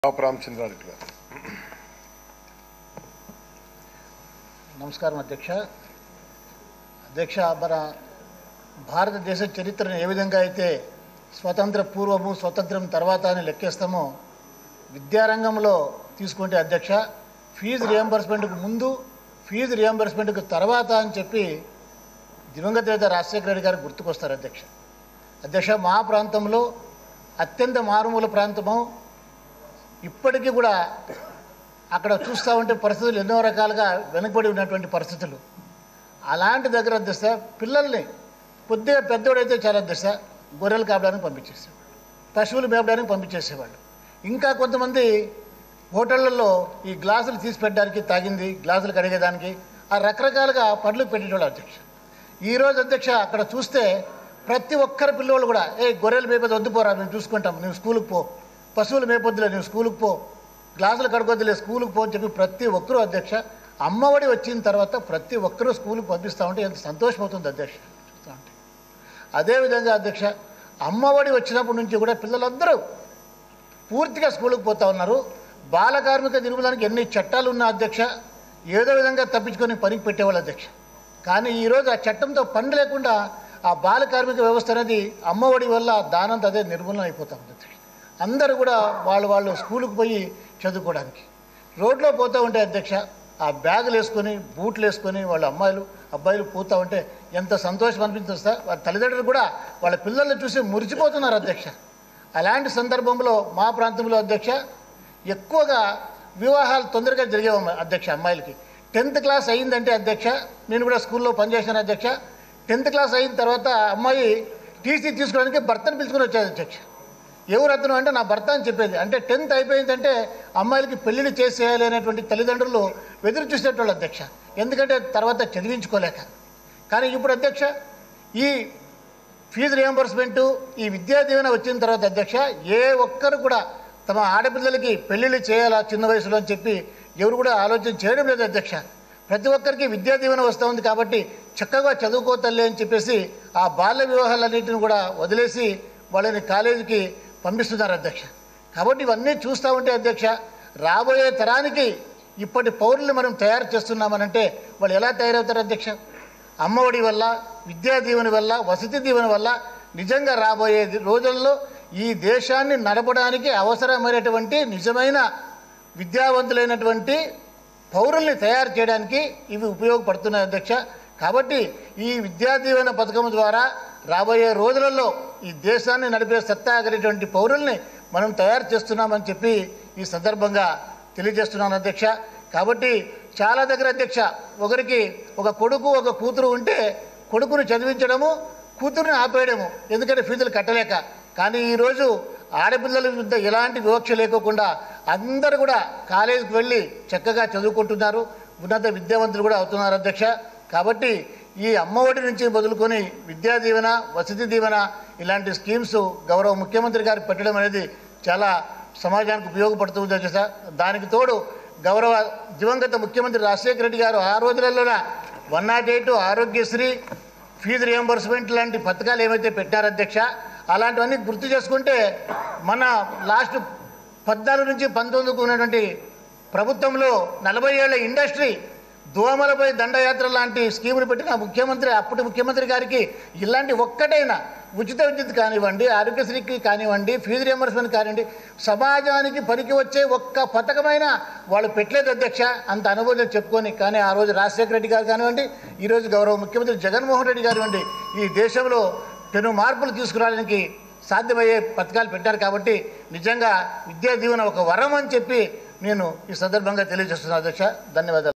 పాప రామచంద్రారెడ్డి గారు నమస్కారం అధ్యక్ష అధ్యక్ష మన భారతదేశ చరిత్రను ఏ విధంగా అయితే స్వతంత్ర పూర్వము స్వతంత్రం తర్వాత అని లెక్కేస్తామో విద్యారంగంలో తీసుకుంటే అధ్యక్ష ఫీజు రియంబర్స్మెంట్కు ముందు ఫీజు రియంబర్స్మెంట్కు తర్వాత అని చెప్పి దివంగత నేత రాజశేఖర రెడ్డి గారు గుర్తుకొస్తారు అధ్యక్ష అధ్యక్ష మా ప్రాంతంలో అత్యంత మారుమూల ప్రాంతము ఇప్పటికీ కూడా అక్కడ చూస్తూ ఉంటే పరిస్థితులు ఎన్నో రకాలుగా వెనుకబడి ఉన్నటువంటి పరిస్థితులు అలాంటి దగ్గర దశ పిల్లల్ని కొద్దిగా పెద్దోడైతే చాలా దశ గొర్రెలు కాపడానికి పంపించేసేవాళ్ళు పశువులు మేపడానికి పంపించేసేవాళ్ళు ఇంకా కొంతమంది హోటళ్ళల్లో ఈ గ్లాసులు తీసి పెట్టడానికి తాగింది గ్లాసులు కడిగేదానికి ఆ రకరకాలుగా పనులు పెట్టేటోళ్ళు అధ్యక్ష ఈరోజు అధ్యక్ష అక్కడ చూస్తే ప్రతి ఒక్కరి పిల్లోళ్ళు కూడా ఏ గొర్రెలు మేపేది వద్దు పోరా మేము చూసుకుంటాం నువ్వు స్కూల్కి పో పశువులు మేపొద్దులే నువ్వు స్కూల్కి పో గ్లాసులు కడుకొద్దులే స్కూల్కి పో అని చెప్పి ప్రతి ఒక్కరూ అధ్యక్ష అమ్మఒడి వచ్చిన తర్వాత ప్రతి ఒక్కరూ స్కూల్కి పంపిస్తూ ఉంటే ఎంత సంతోషం అవుతుంది అధ్యక్ష చూస్తూ ఉంటే అదేవిధంగా అధ్యక్ష అమ్మఒడి వచ్చినప్పటి నుంచి కూడా పిల్లలందరూ పూర్తిగా స్కూల్కి పోతా ఉన్నారు బాల కార్మిక నిర్మూలనకి ఎన్ని చట్టాలు ఉన్నా అధ్యక్ష ఏదో విధంగా తప్పించుకొని పనికి పెట్టేవాళ్ళు అధ్యక్ష కానీ ఈరోజు ఆ చట్టంతో పని లేకుండా ఆ బాల కార్మిక వ్యవస్థ అనేది అమ్మఒడి వల్ల దానంత అదే నిర్మూలన అయిపోతా ఉంది అధ్యక్ష అందరూ కూడా వాళ్ళు వాళ్ళు స్కూల్కి పోయి చదువుకోవడానికి రోడ్లో పోతూ ఉంటే అధ్యక్ష ఆ బ్యాగులు వేసుకొని బూట్లు వేసుకొని వాళ్ళ అమ్మాయిలు అబ్బాయిలు పోతూ ఉంటే ఎంత సంతోషం అనిపిస్తుంది సార్ వాళ్ళ తల్లిదండ్రులు కూడా వాళ్ళ పిల్లల్ని చూసి మురిసిపోతున్నారు అధ్యక్ష అలాంటి సందర్భంలో మా ప్రాంతంలో అధ్యక్ష ఎక్కువగా వివాహాలు తొందరగా జరిగేవమ్మ అధ్యక్ష అమ్మాయిలకి టెన్త్ క్లాస్ అయిందంటే అధ్యక్ష నేను కూడా స్కూల్లో పనిచేశాను అధ్యక్ష టెన్త్ క్లాస్ అయిన తర్వాత అమ్మాయి టీసీ తీసుకోవడానికి భర్తను పిలుచుకొని వచ్చేది అధ్యక్ష ఎవరు అతను అంటే నా భర్త అని చెప్పేది అంటే టెన్త్ అయిపోయిందంటే అమ్మాయిలకి పెళ్లిళ్ళు చేసేయాలి అనేటువంటి తల్లిదండ్రులు ఎదురు చూసేటోళ్ళు అధ్యక్ష ఎందుకంటే తర్వాత చదివించుకోలేక కానీ ఇప్పుడు అధ్యక్ష ఈ ఫీజు రియంబర్స్మెంటు ఈ విద్యా దీవెన వచ్చిన తర్వాత అధ్యక్ష ఏ ఒక్కరు కూడా తమ ఆడపిల్లలకి పెళ్ళిళ్ళు చేయాలా చిన్న వయసులో అని చెప్పి ఎవరు కూడా ఆలోచన చేయడం లేదు అధ్యక్ష ప్రతి ఒక్కరికి విద్యా దీవెన వస్తూ ఉంది కాబట్టి చక్కగా చదువుకో తల్లి అని చెప్పేసి ఆ బాల్య వివాహాలన్నింటిని కూడా వదిలేసి వాళ్ళని కాలేజీకి పంపిస్తున్నారు అధ్యక్ష కాబట్టి ఇవన్నీ చూస్తూ ఉంటే అధ్యక్ష రాబోయే తరానికి ఇప్పటి పౌరుల్ని మనం తయారు చేస్తున్నామనంటే వాళ్ళు ఎలా తయారవుతారు అధ్యక్ష అమ్మఒడి వల్ల విద్యా దీవెన వల్ల వసతి దీవెన వల్ల నిజంగా రాబోయే రోజుల్లో ఈ దేశాన్ని నడపడానికి అవసరమైనటువంటి నిజమైన విద్యావంతులైనటువంటి పౌరుల్ని తయారు చేయడానికి ఇవి ఉపయోగపడుతున్నాయి అధ్యక్ష కాబట్టి ఈ విద్యా దీవెన పథకం ద్వారా రాబోయే రోజులలో ఈ దేశాన్ని నడిపే సత్తా కలిగినటువంటి పౌరుల్ని మనం తయారు చేస్తున్నామని చెప్పి ఈ సందర్భంగా తెలియజేస్తున్నాను అధ్యక్ష కాబట్టి చాలా దగ్గర అధ్యక్ష ఒకరికి ఒక కొడుకు ఒక కూతురు ఉంటే కొడుకును చదివించడము కూతురుని ఆపేయడము ఎందుకంటే ఫీజులు కట్టలేక కానీ ఈరోజు ఆడపిల్లల విరుద్ధ ఎలాంటి వివక్ష లేకోకుండా అందరూ కూడా కాలేజీకి వెళ్ళి చక్కగా చదువుకుంటున్నారు ఉన్నత విద్యావంతులు కూడా అవుతున్నారు అధ్యక్ష కాబట్టి ఈ అమ్మఒడి నుంచి మొదలుకొని విద్యా దీవెన వసతి దీవెన ఇలాంటి స్కీమ్స్ గౌరవ ముఖ్యమంత్రి గారు పెట్టడం అనేది చాలా సమాజానికి ఉపయోగపడుతుంది అధ్యక్ష దానికి తోడు గౌరవ దివంగత ముఖ్యమంత్రి రాజశేఖర రెడ్డి గారు ఆ రోజులలోన one not eight Aarogyasri fee reimbursement లాంటి పథకాలు ఏమైతే పెట్టారో అధ్యక్ష అలాంటివన్నీ గుర్తు చేసుకుంటే మన లాస్ట్ పద్నాలుగు నుంచి పంతొమ్మిదికి ఉన్నటువంటి ప్రభుత్వంలో నలభై ఏళ్ల ఇండస్ట్రీ దోమలపై దండయాత్ర లాంటి స్కీములు పెట్టిన ముఖ్యమంత్రి అప్పటి ముఖ్యమంత్రి గారికి ఇలాంటి ఒక్కటైనా ఉచిత విద్యుత్ కానివ్వండి ఆరోగ్యశ్రీకి కానివ్వండి ఫీజు రియంబర్స్మెంట్ కానివ్వండి సమాజానికి పనికి వచ్చే ఒక్క పథకమైన వాళ్ళు పెట్టలేదు అధ్యక్ష అంత అనుభవం చెప్పుకొని కానీ ఆ రోజు రాజశేఖర రెడ్డి గారు కానివ్వండి ఈరోజు గౌరవ ముఖ్యమంత్రి జగన్మోహన్ రెడ్డి కానివ్వండి ఈ దేశంలో పెను మార్పులు తీసుకురావడానికి సాధ్యమయ్యే పథకాలు పెట్టారు కాబట్టి నిజంగా విద్యా దీవెన ఒక వరం అని చెప్పి నేను ఈ సందర్భంగా తెలియజేస్తున్నాను అధ్యక్ష ధన్యవాదాలు